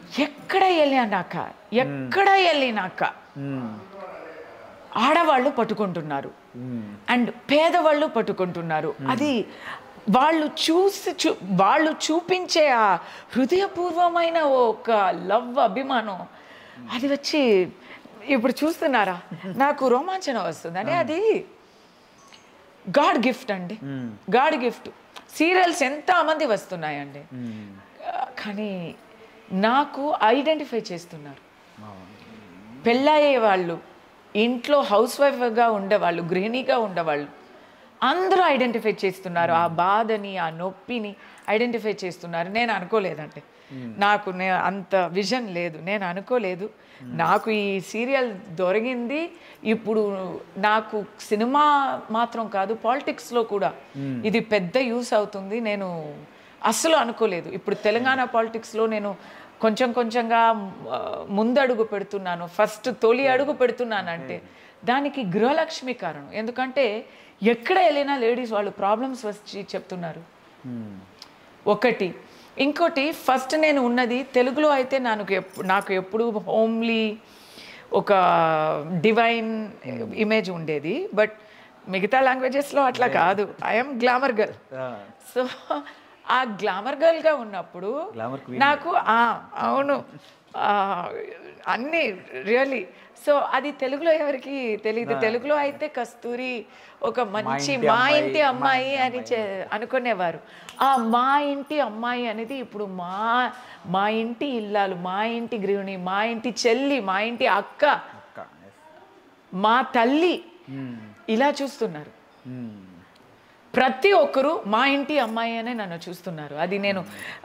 ఎక్కడ వెళ్ళినాక ఎక్కడ వెళ్ళినాక మ్మ్. ఆడవాళ్ళు పట్టుకుంటున్నారు మ్మ్. అండ్ పేదవాళ్ళు పట్టుకుంటున్నారు అది వాళ్ళు చూసి చూ వాళ్ళు చూపించే ఆ హృదయపూర్వమైన ఒక లవ్ అభిమానం అది వచ్చి ఇప్పుడు చూస్తున్నారా నాకు రోమాంచనం వస్తుంది అంటే అది గాడ్ గిఫ్ట్ అండి గాడ్ గిఫ్ట్ సీరియల్స్ ఎంతమంది వస్తున్నాయండి మ్మ్. కానీ నాకు ఐడెంటిఫై చేస్తున్నారు పెళ్ళయ్యే వాళ్ళు ఇంట్లో హౌస్ వైఫ్గా ఉండేవాళ్ళు గృహిణిగా ఉండేవాళ్ళు అందరూ ఐడెంటిఫై చేస్తున్నారు ఆ బాధని ఆ నొప్పిని ఐడెంటిఫై చేస్తున్నారు నేను అనుకోలేదంటే నాకు నే అంత విజన్ లేదు నేను అనుకోలేదు నాకు ఈ సీరియల్ దొరికింది ఇప్పుడు నాకు సినిమా మాత్రం కాదు పాలిటిక్స్లో కూడా ఇది పెద్ద యూస్ అవుతుంది నేను అస్సలు అనుకోలేదు ఇప్పుడు తెలంగాణ పాలిటిక్స్లో నేను కొంచెం కొంచెంగా ఆ, ముందడుగు పెడుతున్నాను ఫస్ట్ తొలి అడుగు పెడుతున్నాను అంటే దానికి గృహలక్ష్మి కారణం ఎందుకంటే ఎక్కడ వెళ్ళినా లేడీస్ వాళ్ళు ప్రాబ్లమ్స్ వచ్చి చెప్తున్నారు మ్మ్. ఒకటి ఇంకోటి ఫస్ట్ నేను ఉన్నది తెలుగులో అయితే నాకు ఎప్- నాకు ఎప్పుడు హోమ్లీ ఒక డివైన్ ఇమేజ్ ఉండేది బట్ మిగతా లాంగ్వేజెస్లో అట్లా కాదు ఐఎమ్ గ్లామర్ గర్ల్ ఆ, సో ఆ గ్లామర్ గర్ల్గా ఉన్నప్పుడు Glamour queen. నాకు ఆ, అవును ఆ, అన్నీ రియలీ సో అది తెలుగులో ఎవరికి తెలియదు తెలుగులో అయితే కస్తూరి ఒక మంచి ఇంటి మా అమ్మాయి, ఇంటి మా అమ్మాయి ఇంటి అని చే- అనుకునేవారు ఆ మా ఇంటి అమ్మాయి అనేది ఇప్పుడు మా మా ఇంటి ఇల్లాలు మా ఇంటి గృహిణి మా ఇంటి చెల్లి మా ఇంటి అక్క అక్క yes. మా తల్లి మ్మ్. ఇలా చూస్తున్నారు మ్మ్. ప్రతి ఒక్కరు మా ఇంటి అమ్మాయి అనే నన్ను చూస్తున్నారు అది నేను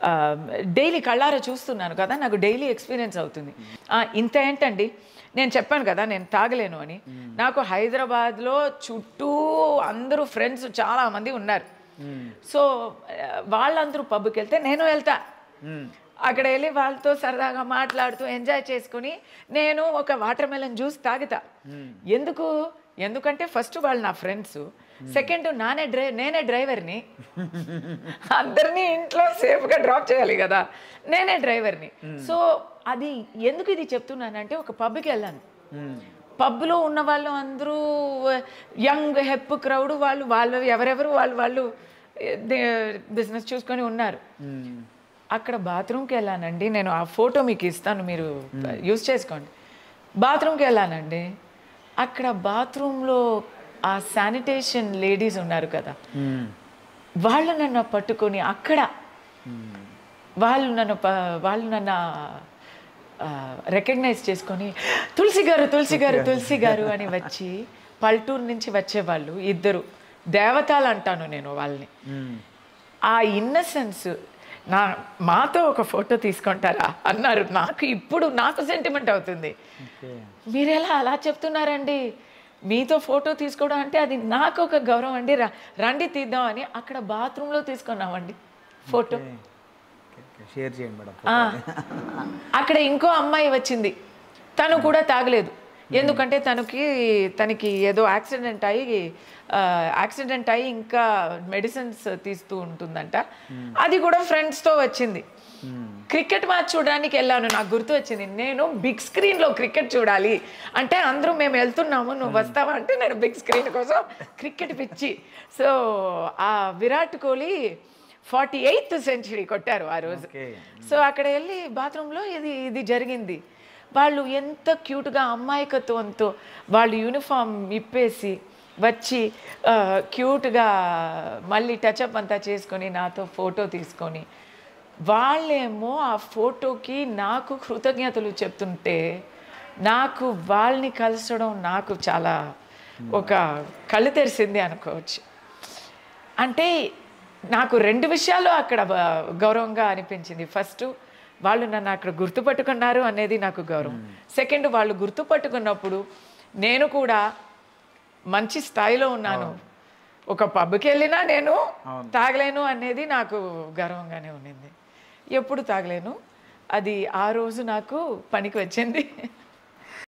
డైలీ కళ్ళారా చూస్తున్నాను కదా నాకు డైలీ ఎక్స్పీరియన్స్ అవుతుంది ఆ, ఇంత ఏంటండి నేను చెప్పాను కదా నేను తాగలేను అని నాకు హైదరాబాద్లో చుట్టూ అందరూ ఫ్రెండ్స్ చాలా మంది ఉన్నారు సో ఆ, వాళ్ళందరూ పబ్కి వెళ్తే నేను వెళ్తా మ్మ్. అక్కడ వెళ్ళి వాళ్ళతో సరదాగా మాట్లాడుతూ ఎంజాయ్ చేసుకుని నేను ఒక వాటర్ మెలన్ జ్యూస్ తాగుతా ఎందుకు ఎందుకంటే ఫస్ట్ వాళ్ళు నా ఫ్రెండ్స్ సెకండ్ నానే డ్రై నేనే డ్రైవర్ని అందరినీ ఇంట్లో సేఫ్గా డ్రాప్ చేయాలి కదా నేనే డ్రైవర్ని సో అది ఎందుకు ఇది చెప్తున్నానంటే ఒక పబ్కి వెళ్ళాను మ్మ్. పబ్లో ఉన్న వాళ్ళు అందరూ యంగ్ హెప్ క్రౌడ్ వాళ్ళు వాళ్ళు ఎవరెవరు వాళ్ళు వాళ్ళు బిజినెస్ చూసుకొని ఉన్నారు మ్మ్. అక్కడ బాత్రూమ్కి వెళ్ళానండి నేను ఆ ఫోటో మీకు ఇస్తాను మీరు యూజ్ చేసుకోండి బాత్రూమ్కి వెళ్ళానండి అక్కడ బాత్రూంలో ఆ శానిటేషన్ లేడీస్ ఉన్నారు కదా మ్మ్. వాళ్ళు నన్ను పట్టుకొని అక్కడ వాళ్ళు నన్ను ప- వాళ్ళు నన్ను రికగ్నైజ్ చేసుకొని తులసి గారు తులసి గారు తులసి గారు అని వచ్చి పల్టూరు నుంచి వచ్చేవాళ్ళు ఇద్దరు దేవతలు అంటాను నేను వాళ్ళని మ్మ్. ఆ ఇన్నసెన్స్ నా మాతో ఒక ఫోటో తీసుకుంటారా అన్నారు నాకు ఇప్పుడు నాకు సెంటిమెంట్ అవుతుంది ఓకే మీరు ఎలా అలా చెప్తున్నారండి మీతో ఫోటో తీసుకోవడం అంటే అది నాకు ఒక గౌరవం అండి రా రండి తీద్దాం అని అక్కడ బాత్రూంలో తీసుకున్నామండి ఫోటో ఓకే. ఓకే. షేర్ చేయండి మేడం ఆ, అక్కడ ఇంకో అమ్మాయి వచ్చింది తను కూడా తాగలేదు ఎందుకంటే తనకి తనకి ఏదో యాక్సిడెంట్ అయ్యి యాక్సిడెంట్ అయ్యి ఇంకా మెడిసిన్స్ తీస్తూ ఉంటుందంట అది కూడా ఫ్రెండ్స్తో వచ్చింది క్రికెట్ మ్యాచ్ చూడడానికి వెళ్ళాను నాకు గుర్తు వచ్చింది నేను బిగ్ స్క్రీన్లో క్రికెట్ చూడాలి అంటే అందరూ మేము వెళ్తున్నాము నువ్వు వస్తావా అంటే నేను బిగ్ స్క్రీన్ కోసం క్రికెట్ పిచ్చి సో ఆ Virat Kohli forty eighth century కొట్టారు ఆ రోజు ఓకే సో అక్కడ వెళ్ళి బాత్రూంలో ఇది ఇది జరిగింది వాళ్ళు ఎంత క్యూట్గా అమ్మాయికత్వంతో వాళ్ళు యూనిఫామ్ ఇప్పేసి వచ్చి ఆ, క్యూట్గా మళ్ళీ టచ్అప్ అంతా చేసుకొని నాతో ఫోటో తీసుకొని వాళ్ళేమో ఆ ఫోటోకి నాకు కృతజ్ఞతలు చెప్తుంటే నాకు వాళ్ళని కలసడం నాకు చాలా ఒక కళ్ళు తెరిసింది అనుకోవచ్చు అంటే నాకు రెండు విషయాలు అక్కడ బ- గౌరవంగా అనిపించింది ఫస్ట్ వాళ్ళు నన్ను అక్కడ గుర్తుపట్టుకున్నారు అనేది నాకు గౌరవం సెకండ్ వాళ్ళు గుర్తుపట్టుకున్నప్పుడు నేను కూడా మంచి స్థాయిలో ఉన్నాను ఒక పబ్కి వెళ్ళినా నేను తాగలేను అనేది నాకు గర్వంగానే ఉండింది ఎప్పుడు తాగలేను అది ఆ రోజు నాకు పనికి వచ్చింది